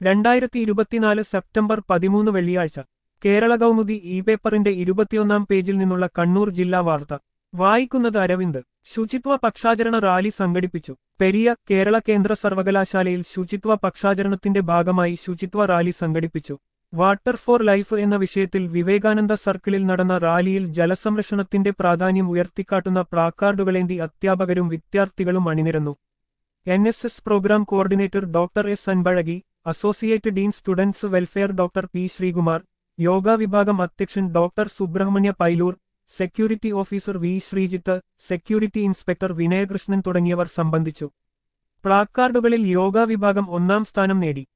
രണ്ടായിരത്തി ഇരുപത്തിനാല് സെപ്റ്റംബർ പതിമൂന്ന് വെള്ളിയാഴ്ച കേരള കൗമുദി ഇ പേപ്പറിന്റെ ഇരുപത്തിയൊന്നാം പേജിൽ നിന്നുള്ള കണ്ണൂർ ജില്ലാ വാർത്ത വായിക്കുന്നത് അരവിന്ദ് ശുചിത്വ പക്ഷാചരണ റാലി സംഘടിപ്പിച്ചു പെരിയ കേരള കേന്ദ്ര സർവകലാശാലയിൽ ശുചിത്വ പക്ഷാചരണത്തിന്റെ ഭാഗമായി ശുചിത്വ റാലി സംഘടിപ്പിച്ചു വാട്ടർ ഫോർ ലൈഫ് എന്ന വിഷയത്തിൽ വിവേകാനന്ദ സർക്കിളിൽ നടന്ന റാലിയിൽ ജലസംരക്ഷണത്തിന്റെ പ്രാധാന്യം ഉയർത്തിക്കാട്ടുന്ന പ്ലാക്കാർഡുകളേന്തി അധ്യാപകരും വിദ്യാർത്ഥികളും അണിനിരന്നു N S S programme coordinator doctor S Anbazhagi associate dean students welfare doctor P Sreekumar yoga വിഭാഗം അധ്യക്ഷൻ doctor Subrahmanya Pailoor security officer V Sreejith security inspector Vinayakrishnan തുടങ്ങിയവർ സംബന്ധിച്ചു പ്ലാക്കാർഡുകളിൽ യോഗ വിഭാഗം ഒന്നാം സ്ഥാനം നേടി